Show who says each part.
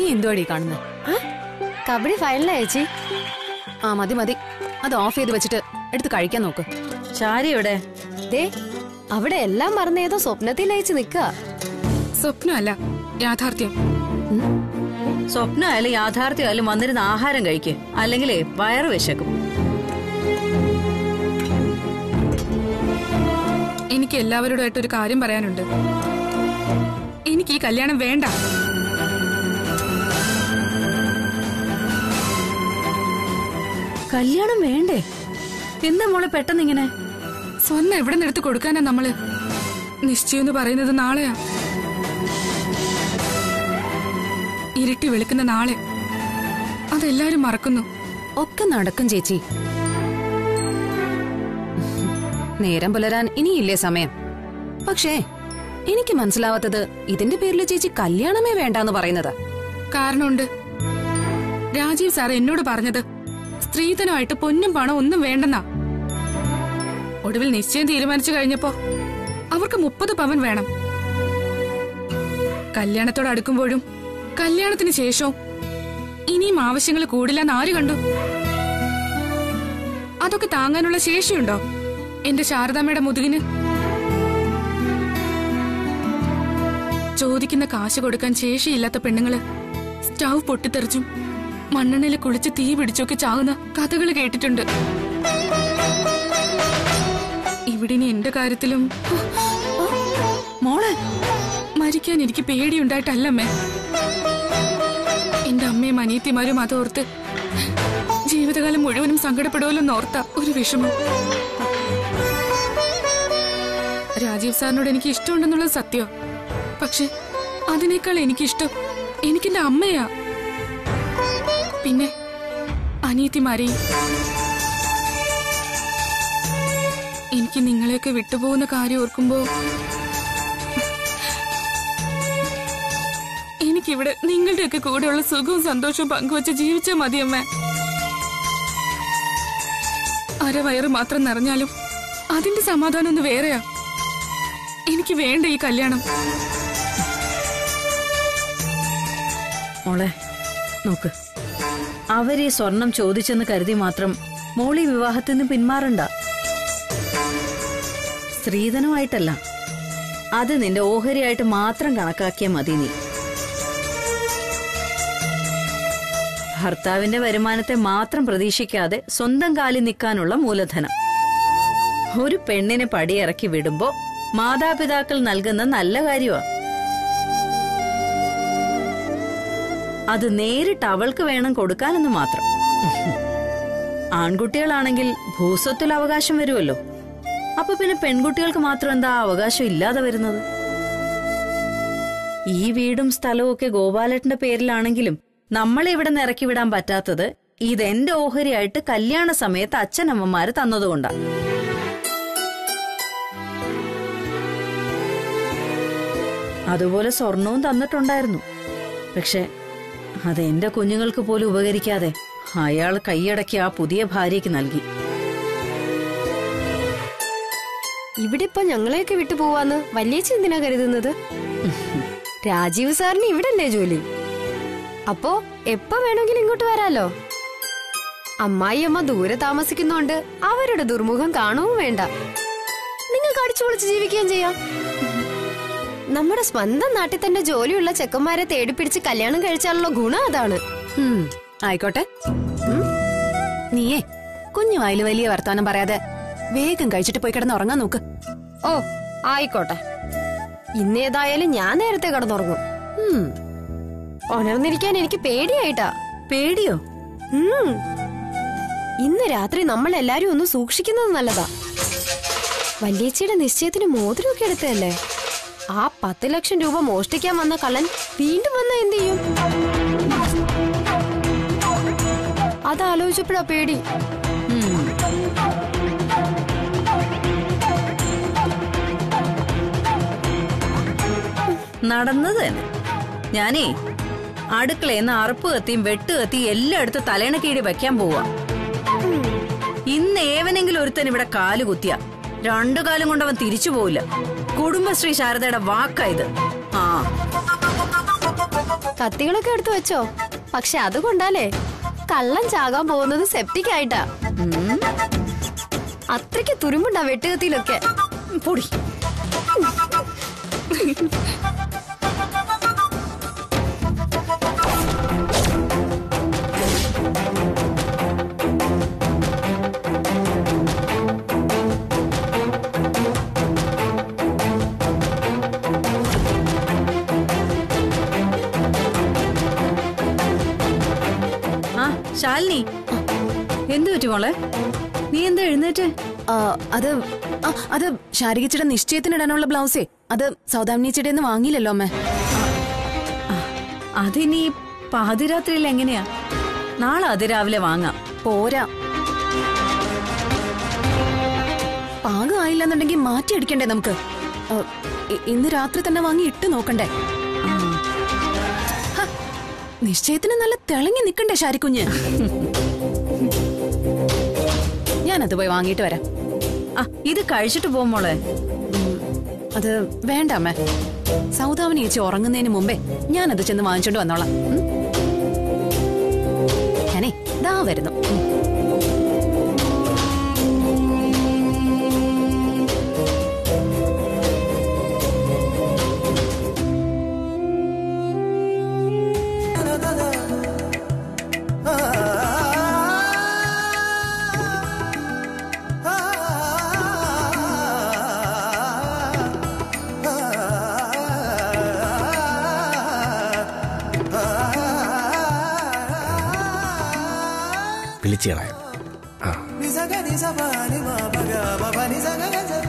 Speaker 1: എന്തുവാടി കാണുന്നത്
Speaker 2: ആ? കബഡി ഫൈനലാ ചേച്ചി
Speaker 1: ആ മതി മതി അത് ഓഫ് ചെയ്ത് വെച്ചിട്ട് എടുത്ത് കഴിക്കാൻ നോക്ക്
Speaker 3: ചാരി എവിടെ
Speaker 2: ദേ അവിടെ എല്ലാം മറന്ന് ഏതോ സ്വപ്നത്തിൽ അയച്ച് നിക്ക
Speaker 4: സ്വപ്നമല്ല യാഥാർത്ഥ്യം
Speaker 3: സ്വപ്നമായാലും യാഥാർത്ഥ്യമായാലും വന്നിരുന്ന് ആഹാരം കഴിക്ക് അല്ലെങ്കിലേ വയറ് വിശക്കും
Speaker 4: എനിക്ക് എല്ലാവരോടായിട്ട് ഒരു കാര്യം പറയാനുണ്ട് എനിക്ക് ഈ കല്യാണം വേണ്ട
Speaker 3: കല്യാണം വേണ്ടേ എന്താ മോളെ പെട്ടെന്ന് ഇങ്ങനെ
Speaker 4: സ്വർണ്ണം എവിടെ നിന്ന് എടുത്ത് കൊടുക്കാനാ നമ്മള് നിശ്ചയം എന്ന് പറയുന്നത് നാളെയാ ഇരുട്ടി വെളുക്കുന്ന നാളെ അതെല്ലാരും മറക്കുന്നു
Speaker 1: ഒക്കെ നടക്കും ചേച്ചി നേരം പുലരാൻ ഇനിയില്ലേ സമയം പക്ഷേ എനിക്ക് മനസ്സിലാവാത്തത് ഇതിന്റെ പേരിൽ ചേച്ചി കല്യാണമേ വേണ്ടാന്ന് പറയുന്നത്
Speaker 4: കാരണമുണ്ട് രാജീവ് സാർ എന്നോട് പറഞ്ഞത് സ്ത്രീധനമായിട്ട് പൊന്നും പണം ഒന്നും വേണ്ടെന്നാ ഒടുവിൽ നിശ്ചയം തീരുമാനിച്ചു കഴിഞ്ഞപ്പോ അവർക്ക് മുപ്പത് പവൻ വേണം കല്യാണത്തോട് അടുക്കുമ്പോഴും കല്യാണത്തിന് ശേഷവും ഇനിയും ആവശ്യങ്ങൾ കൂടില്ലെന്ന് ആര് കണ്ടു അതൊക്കെ താങ്ങാനുള്ള ശേഷിയുണ്ടോ എന്റെ ശാരദാമ്മയുടെ മുതുകിന് ചോദിക്കുന്ന കാശ് കൊടുക്കാൻ ശേഷിയില്ലാത്ത പെണ്ണുങ്ങള് സ്റ്റൗ പൊട്ടിത്തെറിച്ചും മണ്ണെണ്ണയിൽ കുളിച്ച് തീ പിടിച്ചൊക്കെ ചാകുന്ന കഥകൾ കേട്ടിട്ടുണ്ട് ഇവിടെ ഇനി എന്റെ കാര്യത്തിലും
Speaker 3: മോളെ
Speaker 4: മരിക്കാൻ എനിക്ക് പേടിയുണ്ടായിട്ടല്ലമ്മേ എന്റെ അമ്മയും അനിയത്തിമാരും അതോർത്ത് ജീവിതകാലം മുഴുവനും സങ്കടപ്പെടുമല്ലോ ഓർത്ത ഒരു വിഷമം രാജീവ് സാറിനോട് എനിക്ക് ഇഷ്ടമുണ്ടെന്നുള്ളത് സത്യം പക്ഷെ അതിനേക്കാൾ എനിക്കിഷ്ടം എനിക്കെന്റെ അമ്മയാ പിന്നെ അനിയത്തിമാരെയും എനിക്ക് നിങ്ങളെയൊക്കെ വിട്ടുപോകുന്ന കാര്യം ഓർക്കുമ്പോ എനിക്കിവിടെ നിങ്ങളുടെയൊക്കെ കൂടെയുള്ള സുഖവും സന്തോഷവും പങ്കുവച്ച് ജീവിച്ചാൽ മതിയമ്മ അരവയറ് മാത്രം നിറഞ്ഞാലും അതിന്റെ സമാധാനം ഒന്ന് വേറെയാ എനിക്ക് വേണ്ട ഈ കല്യാണം
Speaker 3: മോളെ നോക്ക് അവരീ സ്വർണം ചോദിച്ചെന്ന് കരുതി മാത്രം മോളി വിവാഹത്തിൽ നിന്ന് പിന്മാറണ്ട സ്ത്രീധനമായിട്ടല്ല അത് നിന്റെ ഓഹരിയായിട്ട് മാത്രം കണക്കാക്കിയാൽ മതി നീ ഭർത്താവിന്റെ വരുമാനത്തെ മാത്രം പ്രതീക്ഷിക്കാതെ സ്വന്തം കാലിൽ നിൽക്കാനുള്ള മൂലധനം ഒരു പെണ്ണിനെ പടിയിറക്കി വിടുമ്പോ മാതാപിതാക്കൾ നൽകുന്ന നല്ല കാര്യമാ അത് നേരിട്ട് അവൾക്ക് വേണം കൊടുക്കാനെന്ന് മാത്രം ആൺകുട്ടികളാണെങ്കിൽ ഭൂസ്വത്തിൽ അവകാശം വരുമല്ലോ അപ്പൊ പിന്നെ പെൺകുട്ടികൾക്ക് മാത്രം എന്താ അവകാശം ഇല്ലാതെ വരുന്നത് ഈ വീടും സ്ഥലവും ഒക്കെ ഗോപാലട്ടന്റെ പേരിലാണെങ്കിലും നമ്മളെ ഇവിടെ നിന്ന് ഇറക്കി വിടാൻ പറ്റാത്തത് ഇതെന്റെ ഓഹരിയായിട്ട് കല്യാണ സമയത്ത് അച്ഛനമ്മമാര് തന്നതുകൊണ്ടാ അതുപോലെ സ്വർണവും തന്നിട്ടുണ്ടായിരുന്നു പക്ഷെ അത് എന്റെ കുഞ്ഞുങ്ങൾക്ക് പോലും ഉപകരിക്കാതെ അയാൾ കൈയടക്കി ആ പുതിയ ഭാര്യയ്ക്ക് നൽകി
Speaker 2: ഇവിടെ ഇപ്പൊ ഞങ്ങളെയൊക്കെ വിട്ടു പോവാന്ന് വല്യേച്ചി എന്തിനാ കരുതുന്നത് രാജീവ് സാറിന് ഇവിടല്ലേ ജോലി അപ്പോ എപ്പോ വേണമെങ്കിലും ഇങ്ങോട്ട് വരാലോ അമ്മായി അമ്മ ദൂരെ താമസിക്കുന്നോണ്ട് അവരുടെ ദുർമുഖം കാണുകയും വേണ്ട നിങ്ങൾക്ക് അടിച്ചു പൊളിച്ച് ജീവിക്കുകയും ചെയ്യാം നമ്മുടെ സ്വന്തം നാട്ടിൽ തന്നെ ജോലിയുള്ള ചെക്കന്മാരെ തേടിപ്പിടിച്ച് കല്യാണം കഴിച്ചാലുള്ള ഗുണം അതാണ്
Speaker 1: ഉം, ആയിക്കോട്ടെ ഉം. നീയേ കുഞ്ഞു വായില് വലിയ വർത്താനം പറയാതെ വേഗം കഴിച്ചിട്ട് പോയി കിടന്ന് ഉറങ്ങാൻ നോക്ക്
Speaker 2: ഓ ആയിക്കോട്ടെ ഇന്നേതായാലും ഞാൻ നേരത്തെ കിടന്നുറങ്ങും
Speaker 1: ഉം.
Speaker 2: ഉണർന്നിരിക്കാൻ എനിക്ക് പേടിയായിട്ടാ
Speaker 3: പേടിയോ
Speaker 2: ഉം. ഇന്ന് രാത്രി നമ്മൾ എല്ലാരും ഒന്ന് സൂക്ഷിക്കുന്നത് നല്ലതാ വല്യേച്ചിയുടെ നിശ്ചയത്തിന് മോതിരമൊക്കെ എടുത്തതല്ലേ ആ പത്ത് ലക്ഷം രൂപ മോഷ്ടിക്കാൻ വന്ന കള്ളൻ വീണ്ടും വന്ന എന്ത് ചെയ്യും അതാലോചിച്ചപ്പോഴാ പേടി
Speaker 3: ഉം. നടന്നത് തന്നെ ഞാനേ അടുക്കളയെന്ന് അറുപ്പ് കത്തിയും വെട്ട് കത്തിയും എല്ലായിടത്തും തലേണ കീഴി വെക്കാൻ പോവാ ഇന്ന് ഏവനെങ്കിലും ഒരുത്തൻ ഇവിടെ കാല് കുത്തിയ രണ്ടു കാലം കൊണ്ട് അവൻ തിരിച്ചു പോവില്ല കുടുംബശ്രീ ശാരദയുടെ വാക്കായത് ആ
Speaker 2: കത്തികളൊക്കെ എടുത്തു വെച്ചോ പക്ഷെ അതുകൊണ്ടാലേ കള്ളൻ ചാകാൻ പോകുന്നത് സെപ്റ്റിക് ആയിട്ടാ ഉം. അത്രയ്ക്ക് തുരുമ്പുണ്ടാ വെട്ടുകത്തിയിലൊക്കെ
Speaker 3: പൊടി ആ ശാലിനി എന്തു പറ്റി മോളെ നീ എന്താ എഴുന്നേറ്റ്
Speaker 1: ആ, അത് ആ, അത് ശാരികച്ചിയുടെ നിശ്ചയത്തിനിടാനുള്ള ബ്ലൗസേ അത് സൗദാമിനിച്ചിയുടെ നിന്ന് വാങ്ങിയില്ലല്ലോ അമ്മേ
Speaker 3: അതിനി പാതിരാത്രിയിൽ എങ്ങനെയാ നാളെ അതിരാവിലെ വാങ്ങാം
Speaker 1: പോരാ പാകമായില്ലെന്നുണ്ടെങ്കിൽ മാറ്റി അടിക്കണ്ടേ നമുക്ക് ആ, ഇ- ഇന്ന് രാത്രി തന്നെ വാങ്ങി ഇട്ട് നോക്കണ്ടേ ഹ, നിശ്ചയത്തിന് നല്ല തിളങ്ങി നിക്കണ്ടേ ശാരിക്കുഞ്ഞ് ഞാനത് പോയി വാങ്ങിയിട്ട് വരാം
Speaker 3: ആ ഇത് കഴിച്ചിട്ട് പോ മോളെ
Speaker 1: അത് വേണ്ട അമ്മേ സൗദാമിനി ചേച്ചി ഉറങ്ങുന്നതിന് മുമ്പേ ഞാനത് ചെന്ന് വാങ്ങിച്ചോണ്ട് വന്നോളാം ഉം? ഞാനേ ദാ വരുന്നു ഉം.
Speaker 5: വിളിച്ചു കളയാം ആ
Speaker 6: Ni sa ga ni sa ba ni ma ba ga ba ba ni sa ga ga sa